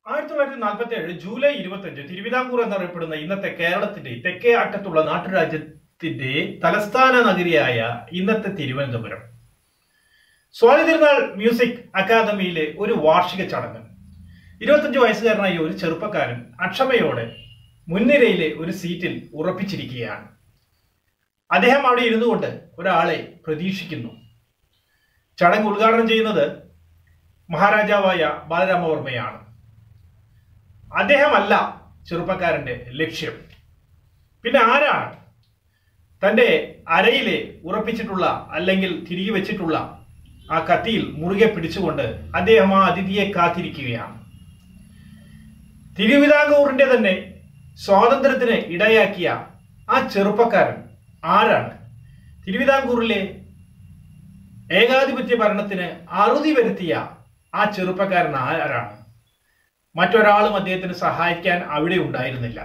ആയിരത്തി തൊള്ളായിരത്തി നാൽപ്പത്തി ഏഴ് ജൂലൈ ഇരുപത്തഞ്ച് തിരുവിതാംകൂർ എന്നറിയപ്പെടുന്ന ഇന്നത്തെ കേരളത്തിന്റെ തെക്കേ അറ്റത്തുള്ള നാട്ടുരാജ്യത്തിന്റെ തലസ്ഥാന നഗരിയായ ഇന്നത്തെ തിരുവനന്തപുരം സ്വാതി തിരുനാൾ മ്യൂസിക് അക്കാദമിയിലെ ഒരു വാർഷിക ചടങ്ങ് ഇരുപത്തഞ്ച് വയസ്സുകാരനായ ഒരു ചെറുപ്പക്കാരൻ അക്ഷമയോടെ മുൻനിരയിലെ ഒരു സീറ്റിൽ ഉറപ്പിച്ചിരിക്കുകയാണ് അദ്ദേഹം അവിടെ ഇരുന്നു കൊണ്ട് ഒരാളെ പ്രതീക്ഷിക്കുന്നു ചടങ്ങ് ഉദ്ഘാടനം ചെയ്യുന്നത് മഹാരാജാവായ ബാലരാമവർമ്മയാണ് അദ്ദേഹമല്ല ചെറുപ്പക്കാരന്റെ ലക്ഷ്യം പിന്നെ ആരാണ് തന്റെ അരയിലെ ഉറപ്പിച്ചിട്ടുള്ള അല്ലെങ്കിൽ തിരികെ വെച്ചിട്ടുള്ള ആ കത്തിയിൽ മുറുകെ പിടിച്ചുകൊണ്ട് അദ്ദേഹം ആ അതിഥിയെ കാത്തിരിക്കുകയാണ് തിരുവിതാംകൂറിന്റെ തന്നെ സ്വാതന്ത്ര്യത്തിന് ഇടയാക്കിയ ആ ചെറുപ്പക്കാരൻ ആരാണ് തിരുവിതാംകൂറിലെ ഏകാധിപത്യ ഭരണത്തിന് അറുതി വരുത്തിയ ആ ചെറുപ്പക്കാരൻ ആരാണ് മറ്റൊരാളും അദ്ദേഹത്തിന് സഹായിക്കാൻ അവിടെ ഉണ്ടായിരുന്നില്ല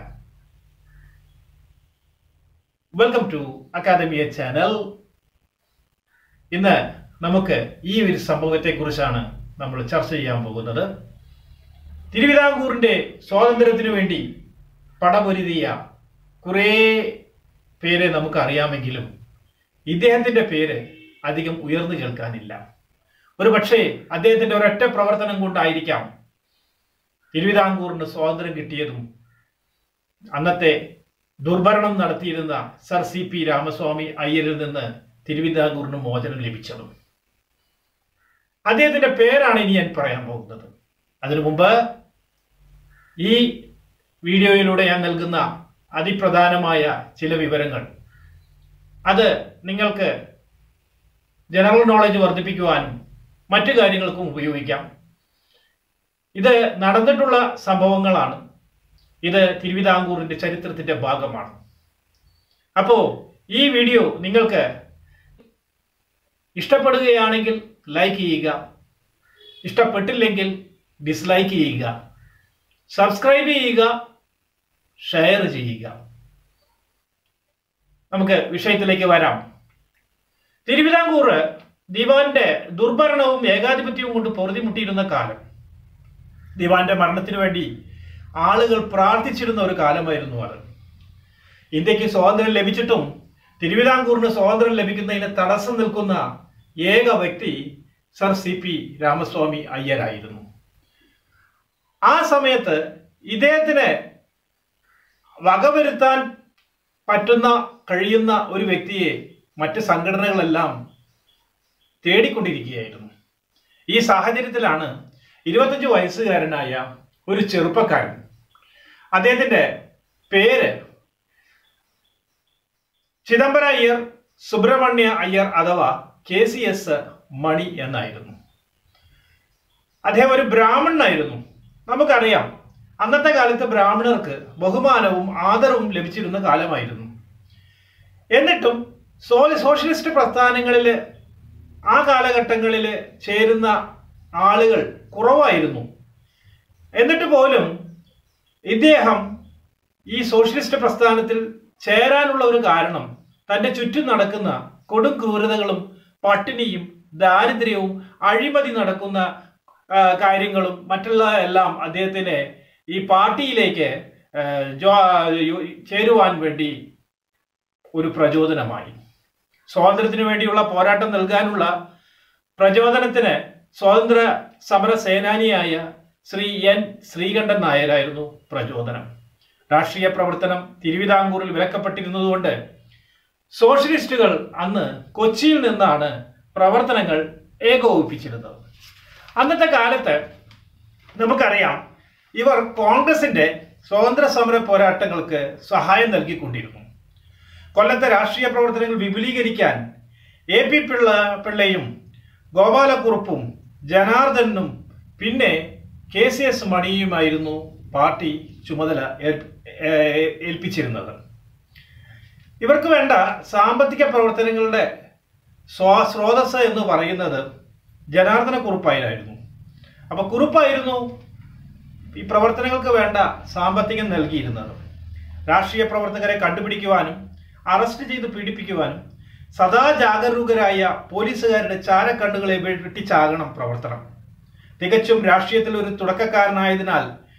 വെൽക്കം ടു അക്കാദമിയ ചാനൽ ഇന്ന് നമുക്ക് ഈ ഒരു സംഭവത്തെ കുറിച്ചാണ് നമ്മൾ ചർച്ച ചെയ്യാൻ പോകുന്നത് തിരുവിതാംകൂറിന്റെ സ്വാതന്ത്ര്യത്തിനു വേണ്ടി പടപൊരുതിയ കുറേ പേരെ നമുക്ക് അറിയാമെങ്കിലും ഇദ്ദേഹത്തിന്റെ പേര് അധികം ഉയർന്നു കേൾക്കാനില്ല ഒരു പക്ഷേ അദ്ദേഹത്തിന്റെ ഒരൊറ്റ പ്രവർത്തനം കൊണ്ടായിരിക്കാം തിരുവിതാംകൂറിന് സ്വാതന്ത്ര്യം കിട്ടിയതും അന്നത്തെ ദുർഭരണം നടത്തിയിരുന്ന സർ സി പി രാമസ്വാമി അയ്യരിൽ നിന്ന് തിരുവിതാംകൂറിന് മോചനം ലഭിച്ചതും അദ്ദേഹത്തിന്റെ പേരാണ് ഇനി ഞാൻ പറയാൻ പോകുന്നത് അതിനു മുമ്പ് ഈ വീഡിയോയിലൂടെ ഞാൻ നൽകുന്ന അതിപ്രധാനമായ ചില വിവരങ്ങൾ അത് നിങ്ങൾക്ക് ജനറൽ നോളജ് വർദ്ധിപ്പിക്കുവാനും മറ്റു കാര്യങ്ങൾക്കും ഉപയോഗിക്കാം ഇത് നടന്നിട്ടുള്ള സംഭവങ്ങളാണ് ഇത് തിരുവിതാംകൂറിന്റെ ചരിത്രത്തിന്റെ ഭാഗമാണ് അപ്പോ ഈ വീഡിയോ നിങ്ങൾക്ക് ഇഷ്ടപ്പെടുകയാണെങ്കിൽ ലൈക്ക് ചെയ്യുക ഇഷ്ടപ്പെട്ടില്ലെങ്കിൽ ഡിസ്ലൈക്ക് ചെയ്യുക സബ്സ്ക്രൈബ് ചെയ്യുക ഷെയർ ചെയ്യുക നമുക്ക് വിഷയത്തിലേക്ക് വരാം തിരുവിതാംകൂർ ദിവാന്റെ ദുർഭരണവും ഏകാധിപത്യവും കൊണ്ട് പൊറുതിമുട്ടിയിരുന്ന കാലം ദിവാന്റെ മരണത്തിനു വേണ്ടി ആളുകൾ പ്രാർത്ഥിച്ചിരുന്ന ഒരു കാലമായിരുന്നു അത് ഇന്ത്യക്ക് സ്വാതന്ത്ര്യം ലഭിച്ചിട്ടും തിരുവിതാംകൂറിന് സ്വാതന്ത്ര്യം ലഭിക്കുന്നതിന് തടസ്സം നിൽക്കുന്ന ഏക വ്യക്തി സർ സി പി രാമസ്വാമി അയ്യരായിരുന്നു ആ സമയത്ത് ഇദ്ദേഹത്തിന് വകവരുത്താൻ പറ്റുന്ന കഴിയുന്ന ഒരു വ്യക്തിയെ മറ്റ് സംഘടനകളെല്ലാം തേടിക്കൊണ്ടിരിക്കുകയായിരുന്നു ഈ സാഹചര്യത്തിലാണ് ഇരുപത്തഞ്ച് വയസ്സുകാരനായ ഒരു ചെറുപ്പക്കാരൻ അദ്ദേഹത്തിന്റെ പേര് ചിദംബര അയ്യർ സുബ്രഹ്മണ്യ അയ്യർ അഥവാ കെ സി എസ് മണി എന്നായിരുന്നു അദ്ദേഹം ഒരു ബ്രാഹ്മണനായിരുന്നു നമുക്കറിയാം അന്നത്തെ കാലത്ത് ബ്രാഹ്മണർക്ക് ബഹുമാനവും ആദരവും ലഭിച്ചിരുന്ന കാലമായിരുന്നു എന്നിട്ടും സോ സോഷ്യലിസ്റ്റ് പ്രസ്ഥാനങ്ങളിൽ ആ കാലഘട്ടങ്ങളിൽ ചേരുന്ന ആളുകൾ കുറവായിരുന്നു എന്നിട്ട് പോലും ഇദ്ദേഹം ഈ സോഷ്യലിസ്റ്റ് പ്രസ്ഥാനത്തിൽ ചേരാനുള്ള ഒരു കാരണം തന്റെ ചുറ്റും നടക്കുന്ന കൊടും ക്രൂരതകളും പട്ടിണിയും ദാരിദ്ര്യവും അഴിമതി നടക്കുന്ന ആ, കാര്യങ്ങളും മറ്റുള്ള എല്ലാം അദ്ദേഹത്തിന് ഈ പാർട്ടിയിലേക്ക് ആ, ജോ- യു- ചേരുവാൻ വേണ്ടി ഒരു പ്രചോദനമായി സ്വാതന്ത്ര്യത്തിന് വേണ്ടിയുള്ള പോരാട്ടം നൽകാനുള്ള പ്രചോദനത്തിന് സ്വാതന്ത്ര്യ സമര സേനാനിയായ ശ്രീ എൻ ശ്രീകണ്ഠൻ നായരായിരുന്നു പ്രചോദനം രാഷ്ട്രീയ പ്രവർത്തനം തിരുവിതാംകൂറിൽ വിലക്കപ്പെട്ടിരുന്നതുകൊണ്ട് സോഷ്യലിസ്റ്റുകൾ അന്ന് കൊച്ചിയിൽ നിന്നാണ് പ്രവർത്തനങ്ങൾ ഏകോപിപ്പിച്ചിരുന്നത് അന്നത്തെ കാലത്ത് നമുക്കറിയാം ഇവർ കോൺഗ്രസിന്റെ സ്വാതന്ത്ര്യ സമര പോരാട്ടങ്ങൾക്ക് സഹായം നൽകിക്കൊണ്ടിരുന്നു കൊല്ലത്തെ രാഷ്ട്രീയ പ്രവർത്തനങ്ങൾ വിപുലീകരിക്കാൻ എ പി പിള്ള പിള്ളയും ഗോപാലക്കുറുപ്പും ജനാർദ്ദനും പിന്നെ കെ സി എസ് മണിയുമായിരുന്നു പാർട്ടി ചുമതല ഏൽ- ഏ- ഏൽപ്പിച്ചിരുന്നത് ഇവർക്ക് വേണ്ട സാമ്പത്തിക പ്രവർത്തനങ്ങളുടെ സ്വാ സ്രോതസ് എന്ന് പറയുന്നത് ജനാർദ്ദന കുറുപ്പായിരുന്നു അപ്പൊ കുറുപ്പായിരുന്നു ഈ പ്രവർത്തനങ്ങൾക്ക് വേണ്ട സാമ്പത്തികം നൽകിയിരുന്നത് രാഷ്ട്രീയ പ്രവർത്തകരെ കണ്ടുപിടിക്കുവാനും അറസ്റ്റ് ചെയ്ത് പീഡിപ്പിക്കുവാനും സദാ ജാഗരൂകരായ പോലീസുകാരുടെ ചാരക്കണ്ണുകളെ വെട്ടിച്ചാകണം പ്രവർത്തനം തികച്ചും രാഷ്ട്രീയത്തിൽ ഒരു തുടക്കക്കാരനായതിനാൽ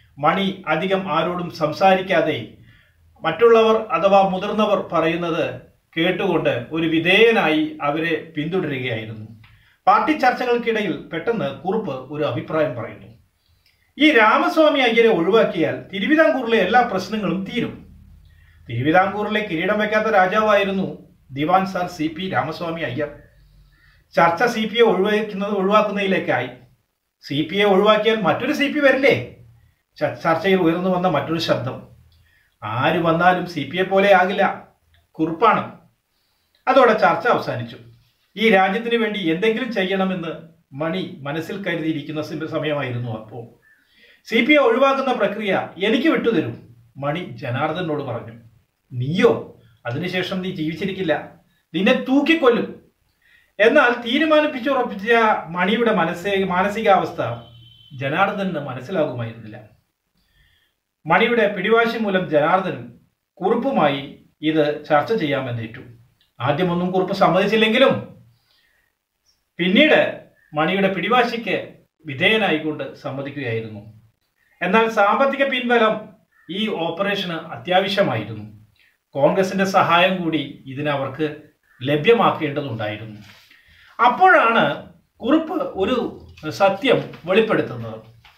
മണി അധികം ആരോടും സംസാരിക്കാതെ മറ്റുള്ളവർ അഥവാ മുതിർന്നവർ പറയുന്നത് കേട്ടുകൊണ്ട് ഒരു വിധേയനായി അവരെ പിന്തുടരുകയായിരുന്നു പാർട്ടി ചർച്ചകൾക്കിടയിൽ പെട്ടെന്ന് കുറുപ്പ് ഒരു അഭിപ്രായം പറയുന്നു ഈ രാമസ്വാമി അയ്യരെ ഒഴിവാക്കിയാൽ തിരുവിതാംകൂറിലെ എല്ലാ പ്രശ്നങ്ങളും തീരും തിരുവിതാംകൂറിലെ കിരീടം വയ്ക്കാത്ത രാജാവായിരുന്നു ദിവാൻ sir C P Ramaswamy Iyer ചർച്ച സി പി ഐ ഒഴിവാക്കുന്നത് ഒഴിവാക്കുന്നതിലേക്കായി സി പി ഐ ഒഴിവാക്കിയാൽ മറ്റൊരു സി പി വരില്ലേ ച- ചർച്ചയിൽ ഉയർന്നു വന്ന മറ്റൊരു ശബ്ദം ആര് വന്നാലും സി പി ഐ പോലെ ആകില്ല കുറിപ്പാണ് അതോടെ ചർച്ച അവസാനിച്ചു ഈ രാജ്യത്തിന് വേണ്ടി എന്തെങ്കിലും ചെയ്യണമെന്ന് മണി മനസ്സിൽ കരുതിയിരിക്കുന്ന സമ- സമയമായിരുന്നു അപ്പോൾ സി പി ഐ ഒഴിവാക്കുന്ന പ്രക്രിയ എനിക്ക് വിട്ടുതരൂ മണി ജനാർദ്ദനോട് പറഞ്ഞു നീയോ അതിനുശേഷം നീ ജീവിച്ചിരിക്കില്ല നിന്നെ തൂക്കിക്കൊല്ലും എന്നാൽ തീരുമാനിപ്പിച്ചുറപ്പിച്ച മണിയുടെ മനസ്സേ മാനസികാവസ്ഥ ജനാർദ്ദന് മനസ്സിലാകുമായിരുന്നില്ല മണിയുടെ പിടിവാശി മൂലം ജനാർദ്ദൻ കുറുപ്പുമായി ഇത് ചർച്ച ചെയ്യാമെന്നേറ്റു ആദ്യമൊന്നും കുറുപ്പ് സമ്മതിച്ചില്ലെങ്കിലും പിന്നീട് മണിയുടെ പിടിവാശിക്ക് വിധേയനായിക്കൊണ്ട് സമ്മതിക്കുകയായിരുന്നു എന്നാൽ സാമ്പത്തിക പിൻബലം ഈ ഓപ്പറേഷന് അത്യാവശ്യമായിരുന്നു കോൺഗ്രസിന്റെ സഹായം കൂടി ഇതിന് അവർക്ക് ലഭ്യമാക്കേണ്ടതുണ്ടായിരുന്നു അപ്പോഴാണ് കുറിപ്പ് ഒരു സത്യം വെളിപ്പെടുത്തുന്നത്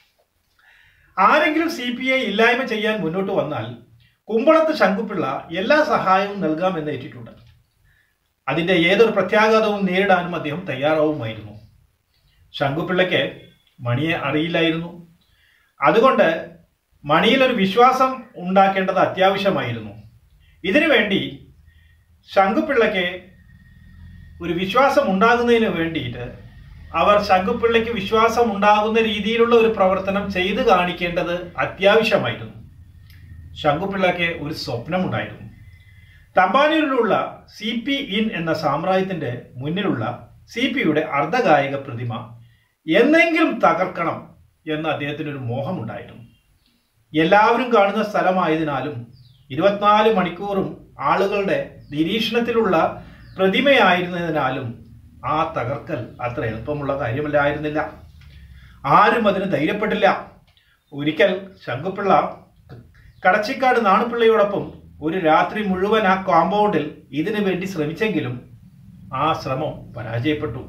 ആരെങ്കിലും സി പി ഐ ഇല്ലായ്മ ചെയ്യാൻ മുന്നോട്ട് വന്നാൽ കുമ്പളത്ത് ശങ്കുപിള്ള എല്ലാ സഹായവും നൽകാമെന്ന് ഏറ്റിട്ടുണ്ട് അതിന്റെ ഏതൊരു പ്രത്യാഘാതവും നേരിടാനും അദ്ദേഹം തയ്യാറാവുമായിരുന്നു ശങ്കുപിള്ളയ്ക്ക് മണിയെ അറിയില്ലായിരുന്നു അതുകൊണ്ട് മണിയിലൊരു വിശ്വാസം ഉണ്ടാക്കേണ്ടത് അത്യാവശ്യമായിരുന്നു ഇതിനുവേണ്ടി ശങ്കുപിള്ളയ്ക്ക് ഒരു വിശ്വാസം ഉണ്ടാകുന്നതിന് വേണ്ടിയിട്ട് അവർ ശങ്കുപിള്ളയ്ക്ക് വിശ്വാസം ഉണ്ടാകുന്ന രീതിയിലുള്ള ഒരു പ്രവർത്തനം ചെയ്തു കാണിക്കേണ്ടത് അത്യാവശ്യമായിരുന്നു ശങ്കുപിള്ളയ്ക്ക് ഒരു സ്വപ്നമുണ്ടായിരുന്നു തമ്പാനൂരിലുള്ള സി പി ഇൻ എന്ന സാമ്രാജ്യത്തിന്റെ മുന്നിലുള്ള സി പിയുടെ അർദ്ധകായിക പ്രതിമ എന്നെങ്കിലും തകർക്കണം എന്ന് അദ്ദേഹത്തിന് ഒരു മോഹമുണ്ടായിരുന്നു എല്ലാവരും കാണുന്ന സ്ഥലമായതിനാലും ഇരുപത്തിനാല് മണിക്കൂറും ആളുകളുടെ നിരീക്ഷണത്തിലുള്ള പ്രതിമയായിരുന്നതിനാലും ആ തകർക്കൽ അത്ര എളുപ്പമുള്ള കാര്യമല്ലായിരുന്നില്ല ആരും അതിന് ധൈര്യപ്പെട്ടില്ല ഒരിക്കൽ ശങ്കുപിള്ള കടച്ചിക്കാട് നാണുപിള്ളയോടൊപ്പം ഒരു രാത്രി മുഴുവൻ ആ കോമ്പൗണ്ടിൽ ഇതിനു വേണ്ടി ശ്രമിച്ചെങ്കിലും ആ ശ്രമം പരാജയപ്പെട്ടു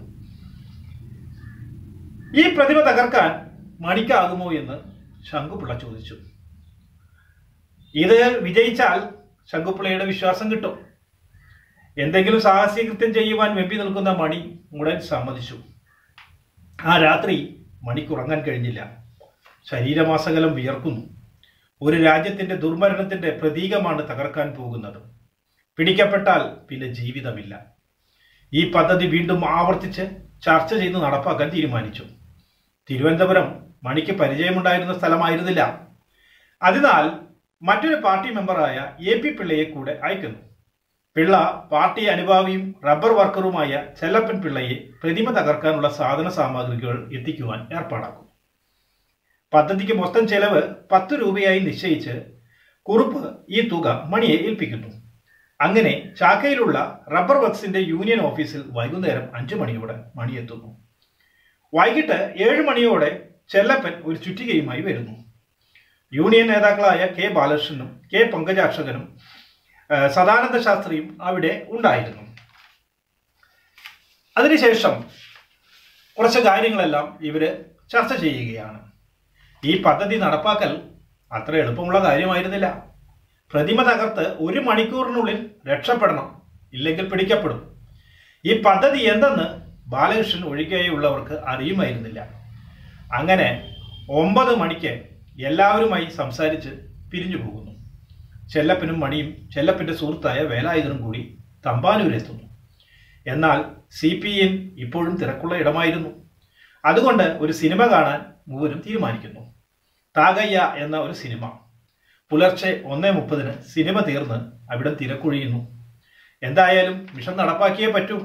ഈ പ്രതിമ തകർക്കാൻ മണിക്കാകുമോ എന്ന് ശങ്കുപിള്ള ചോദിച്ചു ഇത് വിജയിച്ചാൽ ശങ്കുപിള്ളയുടെ വിശ്വാസം കിട്ടും എന്തെങ്കിലും സാഹസികൃത്യം ചെയ്യുവാൻ വെമ്പി നിൽക്കുന്ന മണി ഉടൻ സമ്മതിച്ചു ആ രാത്രി മണിക്ക് ഉറങ്ങാൻ കഴിഞ്ഞില്ല ശരീരമാസകലം വിയർക്കുന്നു ഒരു രാജ്യത്തിന്റെ ദുർമരണത്തിന്റെ പ്രതീകമാണ് തകർക്കാൻ പോകുന്നത് പിടിക്കപ്പെട്ടാൽ പിന്നെ ജീവിതമില്ല ഈ പദ്ധതി വീണ്ടും ആവർത്തിച്ച് ചർച്ച ചെയ്ത് നടപ്പാക്കാൻ തീരുമാനിച്ചു തിരുവനന്തപുരം മണിക്ക് പരിചയമുണ്ടായിരുന്ന സ്ഥലമായിരുന്നില്ല അതിനാൽ മറ്റൊരു പാർട്ടി മെമ്പറായ എ പി പിള്ളയെ കൂടെ അയക്കുന്നു പിള്ള പാർട്ടി അനുഭാവിയും റബ്ബർ വർക്കറുമായ ചെല്ലപ്പൻ പിള്ളയെ പ്രതിമ തകർക്കാനുള്ള സാധന സാമഗ്രികൾ എത്തിക്കുവാൻ ഏർപ്പാടാക്കും പദ്ധതിക്ക് മൊത്തം ചെലവ് പത്ത് രൂപയായി നിശ്ചയിച്ച് കുറുപ്പ് ഈ തുക മണിയെ ഏൽപ്പിക്കുന്നു അങ്ങനെ ചാക്കയിലുള്ള റബ്ബർ വർക്സിന്റെ യൂണിയൻ ഓഫീസിൽ വൈകുന്നേരം അഞ്ചു മണിയോടെ മണി എത്തുന്നു വൈകിട്ട് ഏഴ് മണിയോടെ ചെല്ലപ്പൻ ഒരു ചുറ്റികയുമായി വരുന്നു യൂണിയൻ നേതാക്കളായ കെ ബാലകൃഷ്ണനും കെ പങ്കജാക്ഷകനും ആ, സദാനന്ദ ശാസ്ത്രിയും അവിടെ ഉണ്ടായിരുന്നു അതിനുശേഷം കുറച്ച് കാര്യങ്ങളെല്ലാം ഇവര് ചർച്ച ചെയ്യുകയാണ് ഈ പദ്ധതി നടപ്പാക്കൽ അത്ര എളുപ്പമുള്ള കാര്യമായിരുന്നില്ല പ്രതിമ തകർത്ത് ഒരു മണിക്കൂറിനുള്ളിൽ രക്ഷപ്പെടണം ഇല്ലെങ്കിൽ പിടിക്കപ്പെടും ഈ പദ്ധതി എന്തെന്ന് ബാലകൃഷ്ണൻ ഒഴികെയുള്ളവർക്ക് അറിയുമായിരുന്നില്ല അങ്ങനെ ഒമ്പത് മണിക്ക് എല്ലാവരുമായി സംസാരിച്ച് പിരിഞ്ഞു പോകുന്നു ചെല്ലപ്പനും മണിയും ചെല്ലപ്പന്റെ സുഹൃത്തായ വേലായുധനും കൂടി തമ്പാനൂരെത്തുന്നു എന്നാൽ സി പി എൻ ഇപ്പോഴും തിരക്കുള്ള ഇടമായിരുന്നു അതുകൊണ്ട് ഒരു സിനിമ കാണാൻ മൂവരും തീരുമാനിക്കുന്നു താകയ്യ എന്ന ഒരു സിനിമ പുലർച്ചെ ഒന്നേ മുപ്പതിന് സിനിമ തീർന്ന് അവിടെ തിരക്കൊഴിയുന്നു എന്തായാലും മിഷൻ നടപ്പാക്കിയേ പറ്റൂ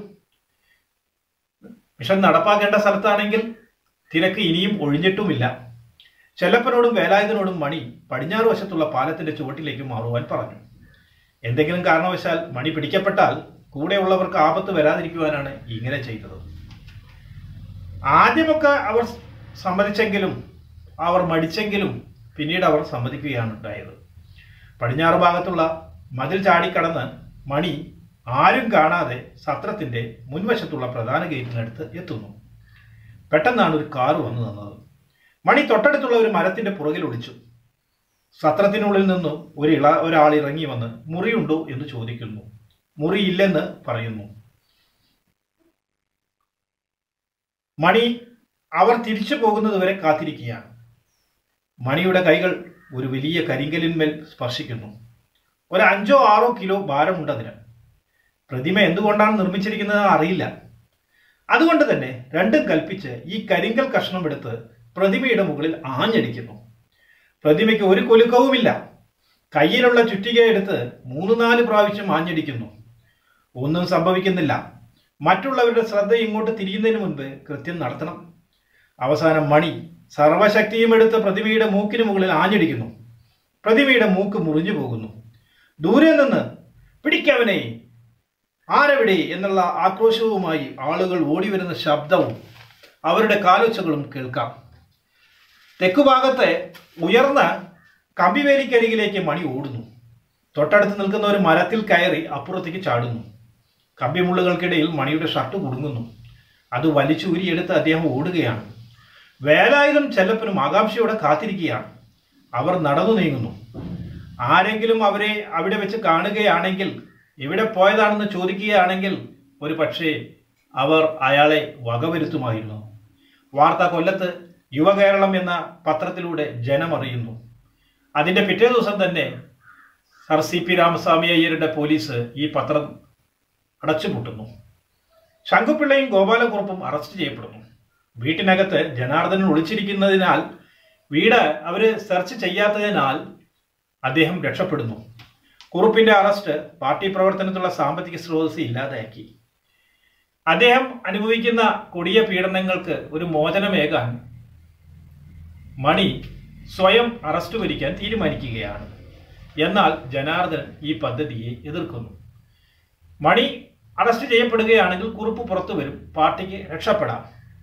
മിഷൻ നടപ്പാക്കേണ്ട സ്ഥലത്താണെങ്കിൽ തിരക്ക് ഇനിയും ഒഴിഞ്ഞിട്ടുമില്ല ചെല്ലപ്പനോടും വേലായുധനോടും മണി പടിഞ്ഞാറ് വശത്തുള്ള പാലത്തിന്റെ ചുവട്ടിലേക്ക് മാറുവാൻ പറഞ്ഞു എന്തെങ്കിലും കാരണവശാൽ മണി പിടിക്കപ്പെട്ടാൽ കൂടെയുള്ളവർക്ക് ആപത്ത് വരാതിരിക്കുവാനാണ് ഇങ്ങനെ ചെയ്തത് ആദ്യമൊക്കെ അവർ സമ്മതിച്ചെങ്കിലും അവർ മടിച്ചെങ്കിലും പിന്നീട് അവർ സമ്മതിക്കുകയാണ് ഉണ്ടായത് പടിഞ്ഞാറ് ഭാഗത്തുള്ള മതിൽ ചാടിക്കടന്ന് മണി ആരും കാണാതെ സത്രത്തിന്റെ മുൻവശത്തുള്ള പ്രധാന ഗേറ്റിനടുത്ത് എത്തുന്നു പെട്ടെന്നാണ് ഒരു കാറ് വന്നു നിന്നത് മണി തൊട്ടടുത്തുള്ള ഒരു മരത്തിന്റെ പുറകിൽ ഒളിച്ചു സത്രത്തിനുള്ളിൽ നിന്നും ഒരു ഇള ഒരാൾ ഇറങ്ങി വന്ന് മുറിയുണ്ടോ എന്ന് ചോദിക്കുന്നു മുറിയില്ലെന്ന് പറയുന്നു മണി അവർ തിരിച്ചു പോകുന്നത് വരെ കാത്തിരിക്കുകയാണ് മണിയുടെ കൈകൾ ഒരു വലിയ കരിങ്കലിന്മേൽ സ്പർശിക്കുന്നു ഒരു അഞ്ചോ ആറോ കിലോ ഭാരമുണ്ട് അതിന് പ്രതിമ എന്തുകൊണ്ടാണ് നിർമ്മിച്ചിരിക്കുന്നത് അറിയില്ല അതുകൊണ്ട് തന്നെ രണ്ടും കൽപ്പിച്ച് ഈ കരിങ്കൽ കഷ്ണം എടുത്ത് പ്രതിമയുടെ മുകളിൽ ആഞ്ഞടിക്കുന്നു പ്രതിമയ്ക്ക് ഒരു കുലുക്കവുമില്ല കയ്യിലുള്ള ചുറ്റിക എടുത്ത് മൂന്ന് നാല് പ്രാവശ്യം ആഞ്ഞടിക്കുന്നു ഒന്നും സംഭവിക്കുന്നില്ല മറ്റുള്ളവരുടെ ശ്രദ്ധ ഇങ്ങോട്ട് തിരിയുന്നതിന് മുൻപ് കൃത്യം നടത്തണം അവസാനം മണി സർവശക്തിയും എടുത്ത് പ്രതിമയുടെ മൂക്കിന് മുകളിൽ ആഞ്ഞടിക്കുന്നു പ്രതിമയുടെ മൂക്ക് മുറിഞ്ഞു പോകുന്നു ദൂരെ നിന്ന് പിടിക്കവനെ ആരെവിടെ എന്നുള്ള ആക്രോശവുമായി ആളുകൾ ഓടി വരുന്ന ശബ്ദവും അവരുടെ കാലൊച്ചകളും കേൾക്കാം തെക്കുഭാഗത്തെ ഉയർന്ന കമ്പിവേലിക്കരികിലേക്ക് മണി ഓടുന്നു തൊട്ടടുത്ത് നിൽക്കുന്ന ഒരു മരത്തിൽ കയറി അപ്പുറത്തേക്ക് ചാടുന്നു കമ്പിമുള്ളുകൾക്കിടയിൽ മണിയുടെ ഷർട്ട് കുടുങ്ങുന്നു അത് വലിച്ചൂരിയെടുത്ത് അദ്ദേഹം ഓടുകയാണ് വേലായുധം ചെല്ലപ്പനും ആകാംക്ഷയോടെ കാത്തിരിക്കുകയാണ് അവർ നടന്നു നീങ്ങുന്നു ആരെങ്കിലും അവരെ അവിടെ വെച്ച് കാണുകയാണെങ്കിൽ എവിടെ പോയതാണെന്ന് ചോദിക്കുകയാണെങ്കിൽ ഒരു പക്ഷേ അവർ അയാളെ വകവരുത്തുമായിരുന്നു വാർത്ത കൊല്ലത്ത് യുവകേരളം എന്ന പത്രത്തിലൂടെ ജനമറിയുന്നു അതിന്റെ പിറ്റേ ദിവസം തന്നെ സർ സി പി രാമസ്വാമി അയ്യരുടെ പോലീസ് ഈ പത്രം അടച്ചുപൂട്ടുന്നു ശങ്കുപിള്ളയും ഗോപാലക്കുറുപ്പും അറസ്റ്റ് ചെയ്യപ്പെടുന്നു വീട്ടിനകത്ത് ജനാർദ്ദനൻ ഒളിച്ചിരിക്കുന്നതിനാൽ വീട് അവര് സെർച്ച് ചെയ്യാത്തതിനാൽ അദ്ദേഹം രക്ഷപ്പെടുന്നു കുറുപ്പിന്റെ അറസ്റ്റ് പാർട്ടി പ്രവർത്തനത്തിലുള്ള സാമ്പത്തിക സ്രോതസ് ഇല്ലാതാക്കി അദ്ദേഹം അനുഭവിക്കുന്ന കൊടിയ പീഡനങ്ങൾക്ക് ഒരു മോചനമേകാൻ മണി സ്വയം അറസ്റ്റ് വരിക്കാൻ തീരുമാനിക്കുകയാണ് എന്നാൽ ജനാർദ്ദനൻ ഈ പദ്ധതിയെ എതിർക്കുന്നു മണി അറസ്റ്റ് ചെയ്യപ്പെടുകയാണെങ്കിൽ കുറിപ്പ് പുറത്തു വരും പാർട്ടിക്ക് രക്ഷപ്പെടാം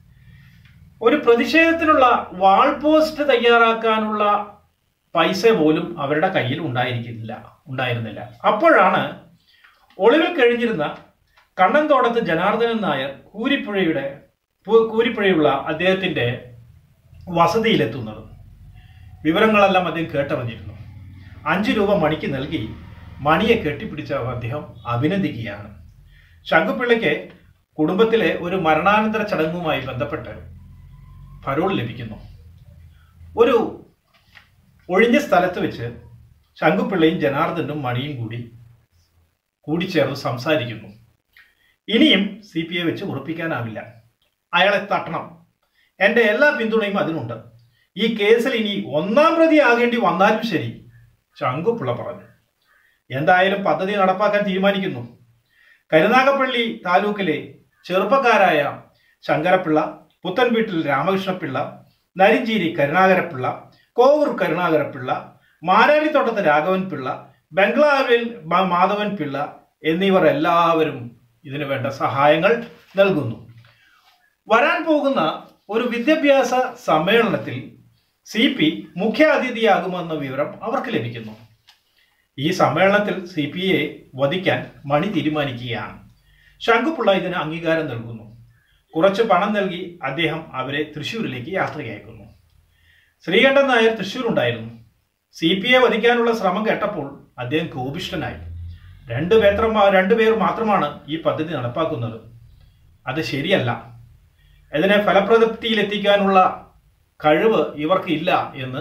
ഒരു പ്രതിഷേധത്തിനുള്ള വാൾ പോസ്റ്റ് തയ്യാറാക്കാനുള്ള പൈസ പോലും അവരുടെ കയ്യിൽ ഉണ്ടായിരിക്കില്ല ഉണ്ടായിരുന്നില്ല അപ്പോഴാണ് ഒളിവിൽ കഴിഞ്ഞിരുന്ന കണ്ണൻതോടത്ത് ജനാർദ്ദനൻ നായർ കൂരിപ്പുഴയുടെ പു- കൂരിപ്പുഴയുള്ള അദ്ദേഹത്തിന്റെ വസതിയിലെത്തുന്നത് വിവരങ്ങളെല്ലാം അദ്ദേഹം കേട്ടറിഞ്ഞിരുന്നു അഞ്ചു രൂപ മണിക്ക് നൽകി മണിയെ കെട്ടിപ്പിടിച്ച അദ്ദേഹം അഭിനന്ദിക്കുകയാണ് ശങ്കുപിള്ളയ്ക്ക് കുടുംബത്തിലെ ഒരു മരണാനന്തര ചടങ്ങുമായി ബന്ധപ്പെട്ട് പരോൾ ലഭിക്കുന്നു ഒരു ഒഴിഞ്ഞ സ്ഥലത്ത് വെച്ച് ശങ്കുപിള്ളയും ജനാർദ്ദനും മണിയും കൂടി കൂടിച്ചേർന്ന് സംസാരിക്കുന്നു ഇനിയും സി പി ഐ വെച്ച് ഉറപ്പിക്കാനാവില്ല അയാളെ തട്ടണം എൻ്റെ എല്ലാ പിന്തുണയും അതിനുണ്ട് ഈ കേസിൽ ഇനി ഒന്നാം പ്രതി ആകേണ്ടി വന്നാലും ശരി ശങ്കുപിള്ള പറഞ്ഞു എന്തായാലും പദ്ധതി നടപ്പാക്കാൻ തീരുമാനിക്കുന്നു കരുനാഗപ്പള്ളി താലൂക്കിലെ ചെറുപ്പക്കാരായ ശങ്കരപ്പിള്ള പുത്തൻവീട്ടിൽ രാമകൃഷ്ണപിള്ള നരിഞ്ചേരി കരുണാകരപ്പിള്ള കോവൂർ കരുണാകരപ്പിള്ള മാരാരിത്തോട്ടത്ത് രാഘവൻ പിള്ള ബംഗ്ലാവിൽ മ- മാധവൻ പിള്ള എന്നിവർ എല്ലാവരും ഇതിനു വേണ്ട സഹായങ്ങൾ നൽകുന്നു വരാൻ പോകുന്ന ഒരു വിദ്യാഭ്യാസ സമ്മേളനത്തിൽ സി പി മുഖ്യാതിഥിയാകുമെന്ന വിവരം അവർക്ക് ലഭിക്കുന്നു ഈ സമ്മേളനത്തിൽ സി പി ഐ വധിക്കാൻ മണി തീരുമാനിക്കുകയാണ് ശങ്കുപിള്ള ഇതിന് അംഗീകാരം നൽകുന്നു കുറച്ച് പണം നൽകി അദ്ദേഹം അവരെ തൃശ്ശൂരിലേക്ക് യാത്രയയക്കുന്നു ശ്രീകണ്ഠൻ നായർ തൃശ്ശൂർ ഉണ്ടായിരുന്നു സി പി ഐ വധിക്കാനുള്ള ശ്രമം കേട്ടപ്പോൾ അദ്ദേഹം കോപിഷ്ഠനായി രണ്ടു പേത്ര രണ്ടുപേർ മാത്രമാണ് ഈ പദ്ധതി നടപ്പാക്കുന്നത് അത് ശരിയല്ല ഇതിനെ ഫലപ്രദപ്തിയിലെത്തിക്കാനുള്ള കഴിവ് ഇവർക്ക് ഇല്ല എന്ന്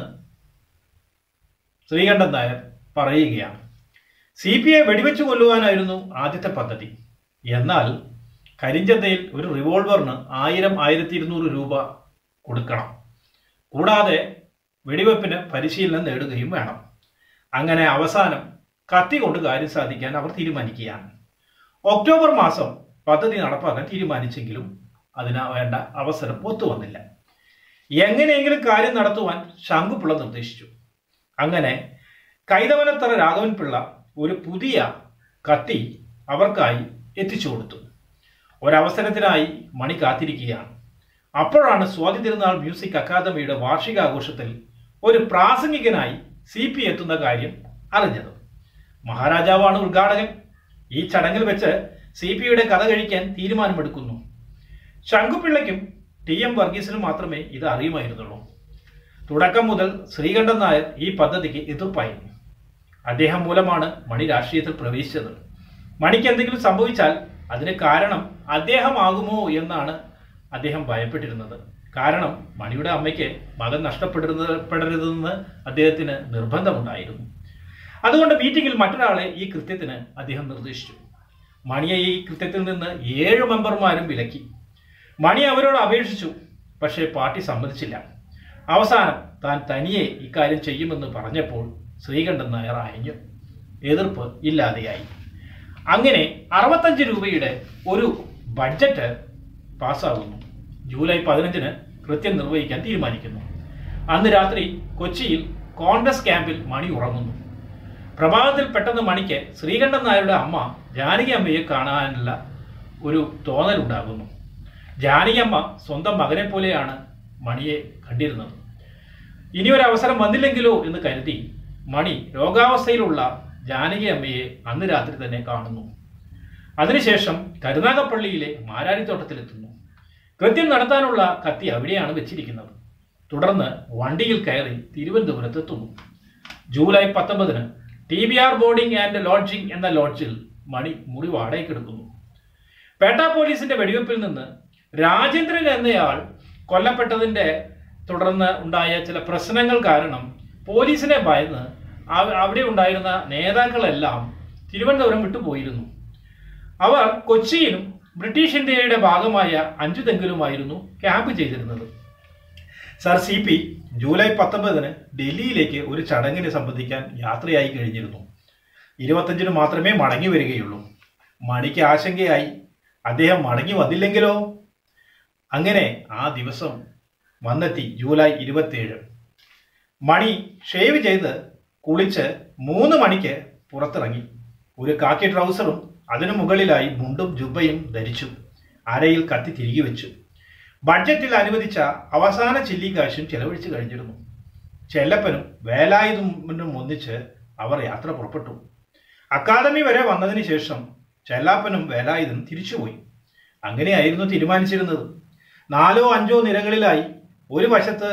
ശ്രീകണ്ഠൻ നായർ പറയുകയാണ് സി പി ഐ വെടിവെച്ച് കൊല്ലുവാനായിരുന്നു ആദ്യത്തെ പദ്ധതി എന്നാൽ കരിഞ്ചന്തയിൽ ഒരു റിവോൾവറിന് ആയിരം ആയിരത്തി ഇരുന്നൂറ് രൂപ കൊടുക്കണം കൂടാതെ വെടിവെപ്പിന് പരിശീലനം നേടുകയും വേണം അങ്ങനെ അവസാനം കത്തി കൊണ്ട് കാര്യം സാധിക്കാൻ അവർ തീരുമാനിക്കുകയാണ് ഒക്ടോബർ മാസം പദ്ധതി നടപ്പാക്കാൻ തീരുമാനിച്ചെങ്കിലും അതിന് വേണ്ട അവസരം ഒത്തുവന്നില്ല എങ്ങനെയെങ്കിലും കാര്യം നടത്തുവാൻ ശങ്കുപിള്ള നിർദ്ദേശിച്ചു അങ്ങനെ കൈതവനത്തറ രാഘവൻ പിള്ള ഒരു പുതിയ കത്തി അവർക്കായി എത്തിച്ചു കൊടുത്തു ഒരവസരത്തിനായി മണി കാത്തിരിക്കുകയാണ് അപ്പോഴാണ് സ്വാതി തിരുനാൾ മ്യൂസിക് അക്കാദമിയുടെ വാർഷികാഘോഷത്തിൽ ഒരു പ്രാസംഗികനായി സി പി എത്തുന്ന കാര്യം അറിഞ്ഞത് മഹാരാജാവാണ് ഉദ്ഘാടകൻ ഈ ചടങ്ങിൽ വെച്ച് സി പിയുടെ കഥ കഴിക്കാൻ തീരുമാനമെടുക്കുന്നു ശങ്കുപിള്ളയ്ക്കും ടി എം വർഗീസിനും മാത്രമേ ഇത് അറിയുമായിരുന്നുള്ളൂ തുടക്കം മുതൽ ശ്രീകണ്ഠൻ നായർ ഈ പദ്ധതിക്ക് എതിർപ്പായിരുന്നു അദ്ദേഹം മൂലമാണ് മണി രാഷ്ട്രീയത്തിൽ പ്രവേശിച്ചത് മണിക്ക് എന്തെങ്കിലും സംഭവിച്ചാൽ അതിന് കാരണം അദ്ദേഹമാകുമോ എന്നാണ് അദ്ദേഹം ഭയപ്പെട്ടിരുന്നത് കാരണം മണിയുടെ അമ്മയ്ക്ക് മകൻ നഷ്ടപ്പെടരുത് പെടരുതെന്ന് അദ്ദേഹത്തിന് നിർബന്ധമുണ്ടായിരുന്നു അതുകൊണ്ട് മീറ്റിംഗിൽ മറ്റൊരാളെ ഈ കൃത്യത്തിന് അദ്ദേഹം നിർദ്ദേശിച്ചു മണിയെ ഈ കൃത്യത്തിൽ നിന്ന് ഏഴ് മെമ്പർമാരും വിലക്കി മണി അവരോട് അപേക്ഷിച്ചു പക്ഷേ പാർട്ടി സമ്മതിച്ചില്ല അവസാനം താൻ തനിയെ ഇക്കാര്യം ചെയ്യുമെന്ന് പറഞ്ഞപ്പോൾ ശ്രീകണ്ഠൻ നായർ അയഞ്ഞു എതിർപ്പ് ഇല്ലാതെയായി അങ്ങനെ അറുപത്തഞ്ച് രൂപയുടെ ഒരു ബഡ്ജറ്റ് പാസ്സാകുന്നു ജൂലൈ പതിനഞ്ചിന് കൃത്യം നിർവഹിക്കാൻ തീരുമാനിക്കുന്നു അന്ന് രാത്രി കൊച്ചിയിൽ കോൺഗ്രസ് ക്യാമ്പിൽ മണി ഉറങ്ങുന്നു പ്രഭാതത്തിൽ പെട്ടെന്ന് മണിക്ക് ശ്രീകണ്ഠൻ നായരുടെ അമ്മ ജാനകി അമ്മയെ കാണാനുള്ള ഒരു തോന്നലുണ്ടാകുന്നു ജാനകി അമ്മ സ്വന്തം മകനെ പോലെയാണ് മണിയെ കണ്ടിരുന്നത് ഇനി ഒരു അവസരം വന്നില്ലെങ്കിലോ എന്ന് കരുതി മണി രോഗാവസ്ഥയിലുള്ള ജാനകി അമ്മയെ അന്ന് രാത്രി തന്നെ കാണുന്നു അതിനുശേഷം കരുനാഗപ്പള്ളിയിലെ മാരാരിത്തോട്ടത്തിലെത്തുന്നു കൃത്യം നടത്താനുള്ള കത്തി അവിടെയാണ് വെച്ചിരിക്കുന്നത് തുടർന്ന് വണ്ടിയിൽ കയറി തിരുവനന്തപുരത്തെത്തുന്നു ജൂലൈ പത്തൊമ്പതിന് T B R boarding and lodging എന്ന ലോഡ്ജിൽ മണി മുറി വാടകയ്ക്കെടുക്കുന്നു പേട്ട പോലീസിന്റെ വെടിവെപ്പിൽ നിന്ന് രാജേന്ദ്രൻ എന്നയാൾ കൊല്ലപ്പെട്ടതിന്റെ തുടർന്ന് ഉണ്ടായ ചില പ്രശ്നങ്ങൾ കാരണം പോലീസിനെ ഭയന്ന് അവ- അവിടെ ഉണ്ടായിരുന്ന നേതാക്കളെല്ലാം തിരുവനന്തപുരം വിട്ടുപോയിരുന്നു അവർ കൊച്ചിയിലും ബ്രിട്ടീഷ് ഇന്ത്യയുടെ ഭാഗമായ അഞ്ചുതെങ്കിലുമായിരുന്നു ക്യാമ്പ് ചെയ്തിരുന്നത് സർ സി പി ജൂലൈ പത്തൊമ്പതിന് ഡൽഹിയിലേക്ക് ഒരു ചടങ്ങിന് സംബന്ധിക്കാൻ യാത്രയായി കഴിഞ്ഞിരുന്നു ഇരുപത്തഞ്ചിന് മാത്രമേ മടങ്ങി വരികയുള്ളൂ മണിക്ക് ആശങ്കയായി അദ്ദേഹം മടങ്ങി വന്നില്ലെങ്കിലോ അങ്ങനെ ആ ദിവസം വന്നെത്തി ജൂലൈ ഇരുപത്തിയേഴ് മണി ഷേവ് ചെയ്ത് കുളിച്ച് മൂന്ന് മണിക്ക് പുറത്തിറങ്ങി ഒരു കാക്കി ട്രൗസറും അതിനു മുകളിലായി മുണ്ടും ജുബയും ധരിച്ചു അരയിൽ കത്തി തിരികെ വെച്ചു ബഡ്ജറ്റിൽ അനുവദിച്ച അവസാന ചില്ലിക്കാശും ചെലവഴിച്ചു കഴിഞ്ഞിരുന്നു ചെല്ലപ്പനും വേലായുധനും ഒന്നിച്ച് അവർ യാത്ര പുറപ്പെട്ടു അക്കാദമി വരെ വന്നതിന് ശേഷം ചെല്ലാപ്പനും വേലായുധനും തിരിച്ചുപോയി അങ്ങനെയായിരുന്നു തീരുമാനിച്ചിരുന്നത് നാലോ അഞ്ചോ നിരകളിലായി ഒരു വശത്ത്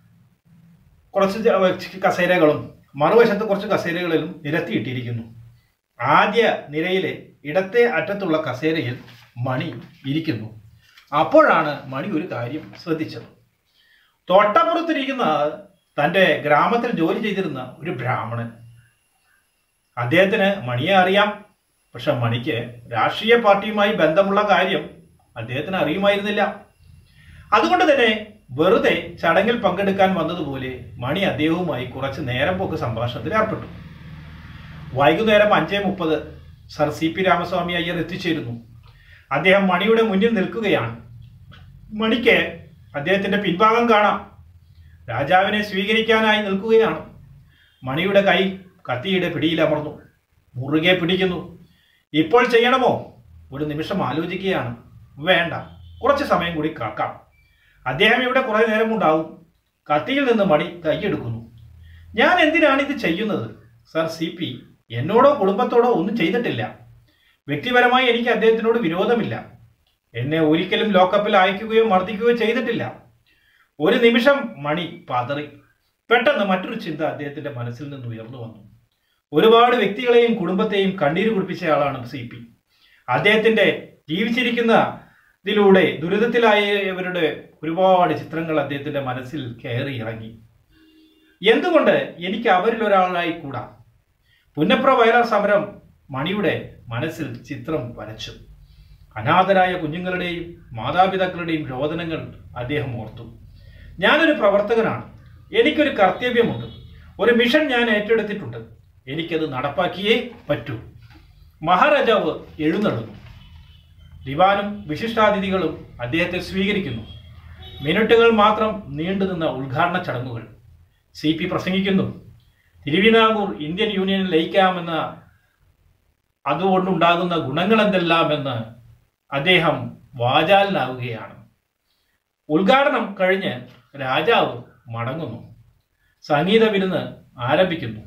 കുറച്ച് ജ- കസേരകളും മറുവശത്ത് കുറച്ച് കസേരകളിലും നിരത്തിയിട്ടിരിക്കുന്നു ആദ്യ നിരയിലെ ഇടത്തെ അറ്റത്തുള്ള കസേരയിൽ മണി ഇരിക്കുന്നു അപ്പോഴാണ് മണി ഒരു കാര്യം ശ്രദ്ധിച്ചത് തൊട്ടപ്പുറത്തിരിക്കുന്ന തൻ്റെ ഗ്രാമത്തിൽ ജോലി ചെയ്തിരുന്ന ഒരു ബ്രാഹ്മണൻ അദ്ദേഹത്തിന് മണിയെ അറിയാം പക്ഷെ മണിക്ക് രാഷ്ട്രീയ പാർട്ടിയുമായി ബന്ധമുള്ള കാര്യം അദ്ദേഹത്തിന് അറിയുമായിരുന്നില്ല അതുകൊണ്ട് തന്നെ വെറുതെ ചടങ്ങിൽ പങ്കെടുക്കാൻ വന്നതുപോലെ മണി അദ്ദേഹവുമായി കുറച്ച് നേരം പോക്ക് സംഭാഷണത്തിൽ ഏർപ്പെട്ടു വൈകുന്നേരം അഞ്ചേ മുപ്പത് sir C P Ramaswamy Iyer എത്തിച്ചേരുന്നു അദ്ദേഹം മണിയുടെ മുന്നിൽ നിൽക്കുകയാണ് മണിക്ക് അദ്ദേഹത്തിന്റെ പിൻഭാഗം കാണാം രാജാവിനെ സ്വീകരിക്കാനായി നിൽക്കുകയാണ് മണിയുടെ കൈ കത്തിയുടെ പിടിയിലമർന്നു മുറുകെ പിടിക്കുന്നു ഇപ്പോൾ ചെയ്യണമോ ഒരു നിമിഷം ആലോചിക്കുകയാണ് വേണ്ട കുറച്ച് സമയം കൂടി കാക്കാം അദ്ദേഹം ഇവിടെ കുറെ നേരം ഉണ്ടാവും കത്തിയിൽ നിന്ന് മണി കൈയെടുക്കുന്നു ഞാൻ എന്തിനാണ് ഇത് ചെയ്യുന്നത് സർ സി പി എന്നോടോ കുടുംബത്തോടോ ഒന്നും ചെയ്തിട്ടില്ല വ്യക്തിപരമായി എനിക്ക് അദ്ദേഹത്തിനോട് വിരോധമില്ല എന്നെ ഒരിക്കലും ലോക്കപ്പിൽ അയക്കുകയോ മർദ്ദിക്കുകയോ ചെയ്തിട്ടില്ല ഒരു നിമിഷം മണി പതറി പെട്ടെന്ന് മറ്റൊരു ചിന്ത അദ്ദേഹത്തിന്റെ മനസ്സിൽ നിന്ന് ഉയർന്നു വന്നു ഒരുപാട് വ്യക്തികളെയും കുടുംബത്തെയും കണ്ണീര് കുടിപ്പിച്ചയാളാണ് സി പി അദ്ദേഹത്തിന്റെ ജീവിച്ചിരിക്കുന്ന ഇതിലൂടെ ദുരിതത്തിലായവരുടെ ഒരുപാട് ചിത്രങ്ങൾ അദ്ദേഹത്തിന്റെ മനസ്സിൽ കയറി ഇറങ്ങി എന്തുകൊണ്ട് എനിക്ക് അവരിൽ ഒരാളായി കൂടാ പുന്നപ്ര വയലാർ സമരം മണിയുടെ മനസ്സിൽ ചിത്രം വരച്ചു അനാഥരായ കുഞ്ഞുങ്ങളുടെയും മാതാപിതാക്കളുടെയും രോദനങ്ങൾ അദ്ദേഹം ഓർത്തു ഞാനൊരു പ്രവർത്തകനാണ് എനിക്കൊരു കർത്തവ്യമുണ്ട് ഒരു മിഷൻ ഞാൻ ഏറ്റെടുത്തിട്ടുണ്ട് എനിക്കത് നടപ്പാക്കിയേ പറ്റൂ മഹാരാജാവ് എഴുന്നള്ളുന്നു ദിവാനും വിശിഷ്ടാതിഥികളും അദ്ദേഹത്തെ സ്വീകരിക്കുന്നു മിനിറ്റുകൾ മാത്രം നീണ്ടുനിന്ന ഉദ്ഘാടന ചടങ്ങുകൾ സി പി പ്രസംഗിക്കുന്നു തിരുവിതാംകൂർ ഇന്ത്യൻ യൂണിയനിൽ ലയിക്കാമെന്ന അതുകൊണ്ടുണ്ടാകുന്ന ഗുണങ്ങൾ എന്തെല്ലാമെന്ന് അദ്ദേഹം വാചാലനാവുകയാണ് ഉദ്ഘാടനം കഴിഞ്ഞ് രാജാവ് മടങ്ങുന്നു സംഗീത വിരുന്ന് ആരംഭിക്കുന്നു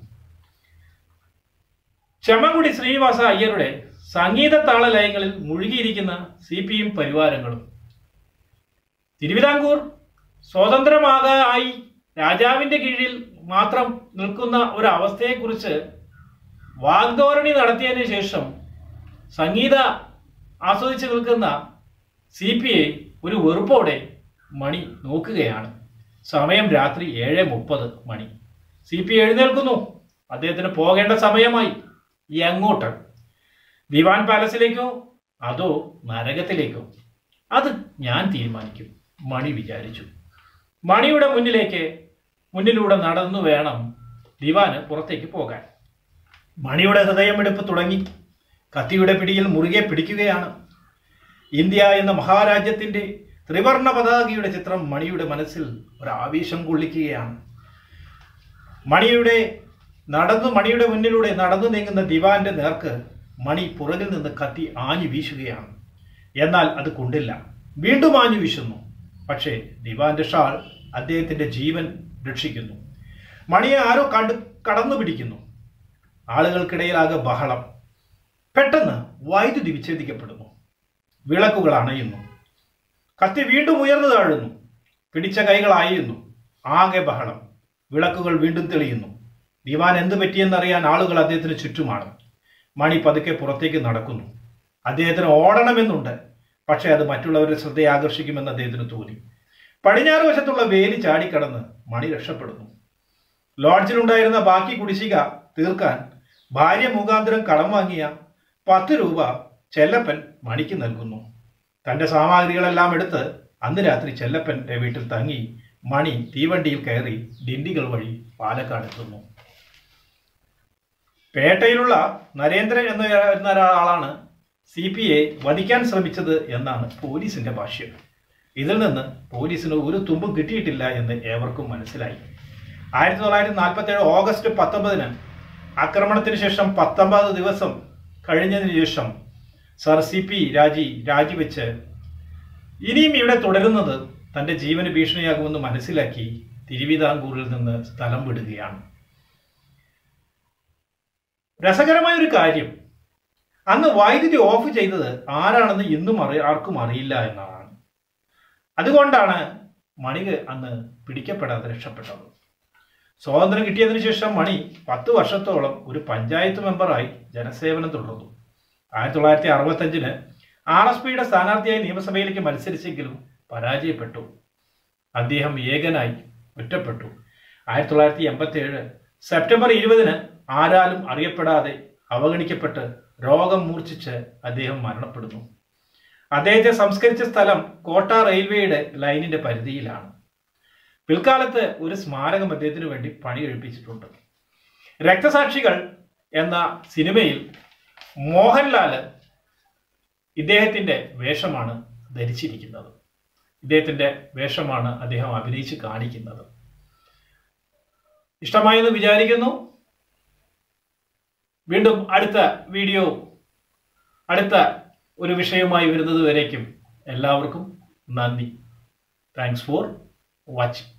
ചെമ്മൻകുടി ശ്രീനിവാസ അയ്യരുടെ സംഗീത താളലയങ്ങളിൽ മുഴുകിയിരിക്കുന്ന സി പി എം പരിവാരങ്ങളും തിരുവിതാംകൂർ സ്വതന്ത്രമാകായി രാജാവിന്റെ കീഴിൽ മാത്രം നിൽക്കുന്ന ഒരു അവസ്ഥയെക്കുറിച്ച് വാഗ്ധോരണി നടത്തിയതിനു ശേഷം സംഗീത ആസ്വദിച്ച് നിൽക്കുന്ന സി പി ഐ ഒരു വെറുപ്പോടെ മണി നോക്കുകയാണ് സമയം രാത്രി ഏഴ് മുപ്പത് മണി സി പി എഴുന്നേൽക്കുന്നു അദ്ദേഹത്തിന് പോകേണ്ട സമയമായി എങ്ങോട്ട് ദിവാൻ പാലസിലേക്കോ അതോ നരകത്തിലേക്കോ അത് ഞാൻ തീരുമാനിക്കും മണി വിചാരിച്ചു മണിയുടെ മുന്നിലേക്ക് മുന്നിലൂടെ നടന്നു വേണം ദിവാന് പുറത്തേക്ക് പോകാൻ മണിയുടെ ഹൃദയമെടുപ്പ് തുടങ്ങി കത്തിയുടെ പിടിയിൽ മുറുകെ പിടിക്കുകയാണ് ഇന്ത്യ എന്ന മഹാരാജ്യത്തിന്റെ ത്രിവർണ പതാകയുടെ ചിത്രം മണിയുടെ മനസ്സിൽ ഒരു ആവേശം കൊള്ളിക്കുകയാണ് മണിയുടെ നടന്നു മണിയുടെ മുന്നിലൂടെ നടന്നു നീങ്ങുന്ന ദിവാന്റെ നേർക്ക് മണി പുറകിൽ നിന്ന് കത്തി ആഞ്ഞു വീശുകയാണ് എന്നാൽ അത് കൊണ്ടില്ല വീണ്ടും ആഞ്ഞു വീശുന്നു പക്ഷേ ദിവാന്റെ ഷാൾ അദ്ദേഹത്തിന്റെ ജീവൻ രക്ഷിക്കുന്നു മണിയെ ആരോ കണ്ടു കടന്നു പിടിക്കുന്നു ആളുകൾക്കിടയിലാകെ ബഹളം പെട്ടെന്ന് വൈദ്യുതി വിച്ഛേദിക്കപ്പെടുന്നു വിളക്കുകൾ അണയുന്നു കത്തി വീണ്ടും ഉയർന്നു താഴുന്നു പിടിച്ച കൈകൾ അയയുന്നു ആകെ ബഹളം വിളക്കുകൾ വീണ്ടും തെളിയുന്നു ദിവാൻ എന്തു പറ്റിയെന്നറിയാൻ ആളുകൾ അദ്ദേഹത്തിന് ചുറ്റുമാണ് മണി പതുക്കെ പുറത്തേക്ക് നടക്കുന്നു അദ്ദേഹത്തിന് ഓടണമെന്നുണ്ട് പക്ഷേ അത് മറ്റുള്ളവരുടെ ശ്രദ്ധയെ ആകർഷിക്കുമെന്ന് അദ്ദേഹത്തിന് തോന്നി പടിഞ്ഞാറ് വശത്തുള്ള വേലി ചാടിക്കടന്ന് മണി രക്ഷപ്പെടുന്നു ലോഡ്ജിലുണ്ടായിരുന്ന ബാക്കി കുടിശ്ശിക തീർക്കാൻ ഭാര്യ മുഖാന്തരം കടം വാങ്ങിയ പത്ത് രൂപ ചെല്ലപ്പൻ മണിക്ക് നൽകുന്നു തന്റെ സാമഗ്രികളെല്ലാം എടുത്ത് അന്ന് രാത്രി ചെല്ലപ്പന്റെ വീട്ടിൽ തങ്ങി മണി തീവണ്ടിയിൽ കയറി ഡിണ്ടികൾ വഴി പാലക്കാട് എത്തുന്നു പേട്ടയിലുള്ള നരേന്ദ്രൻ എന്ന എന്ന ഒരാളാണ് സി പി എ വധിക്കാൻ ശ്രമിച്ചത് എന്നാണ് പോലീസിന്റെ ഭാഷ്യം ഇതിൽ നിന്ന് പോലീസിന് ഒരു തുമ്പും കിട്ടിയിട്ടില്ല എന്ന് ഏവർക്കും മനസ്സിലായി ആയിരത്തി തൊള്ളായിരത്തി നാൽപ്പത്തി ഏഴ് ഓഗസ്റ്റ് പത്തൊമ്പതിന് ആക്രമണത്തിന് ശേഷം പത്തൊമ്പത് ദിവസം കഴിഞ്ഞതിന് ശേഷം സർ സി പി രാജി രാജിവെച്ച് ഇനിയും ഇവിടെ തുടരുന്നത് തന്റെ ജീവന് ഭീഷണിയാകുമെന്ന് മനസ്സിലാക്കി തിരുവിതാംകൂറിൽ നിന്ന് സ്ഥലം വിടുകയാണ് രസകരമായ ഒരു കാര്യം അന്ന് വൈദ്യുതി ഓഫ് ചെയ്തത് ആരാണെന്ന് ഇന്നും അറി ആർക്കും അറിയില്ല എന്നതാണ് അതുകൊണ്ടാണ് മണിക് അന്ന് പിടിക്കപ്പെടാതെ രക്ഷപ്പെട്ടത് സ്വാതന്ത്ര്യം കിട്ടിയതിനു ശേഷം മണി പത്ത് വർഷത്തോളം ഒരു പഞ്ചായത്ത് മെമ്പറായി ജനസേവനം തുടർന്നു ആയിരത്തി തൊള്ളായിരത്തി അറുപത്തഞ്ചിന് ആർ എസ് പിയുടെ സ്ഥാനാർത്ഥിയായി നിയമസഭയിലേക്ക് മത്സരിച്ചെങ്കിലും പരാജയപ്പെട്ടു അദ്ദേഹം ഏകനായി ഒറ്റപ്പെട്ടു ആയിരത്തി തൊള്ളായിരത്തി എൺപത്തി ഏഴ് സെപ്റ്റംബർ ഇരുപതിന് ആരാലും അറിയപ്പെടാതെ അവഗണിക്കപ്പെട്ട് രോഗം മൂർച്ഛിച്ച് അദ്ദേഹം മരണപ്പെടുന്നു അദ്ദേഹത്തെ സംസ്കരിച്ച സ്ഥലം കോട്ട റെയിൽവേയുടെ ലൈനിന്റെ പരിധിയിലാണ് പിൽക്കാലത്ത് ഒരു സ്മാരകം അദ്ദേഹത്തിന് വേണ്ടി പണി കഴിപ്പിച്ചിട്ടുണ്ട് രക്തസാക്ഷികൾ എന്ന സിനിമയിൽ മോഹൻലാല് ഇദ്ദേഹത്തിന്റെ വേഷമാണ് ധരിച്ചിരിക്കുന്നത് ഇദ്ദേഹത്തിന്റെ വേഷമാണ് അദ്ദേഹം അഭിനയിച്ച് കാണിക്കുന്നത് ഇഷ്ടമായെന്ന് വിചാരിക്കുന്നു വീണ്ടും അടുത്ത വീഡിയോ അടുത്ത ഒരു വിഷയവുമായി വരുന്നത് വരേക്കും എല്ലാവർക്കും നന്ദി താങ്ക്സ് ഫോർ വാച്ചിങ്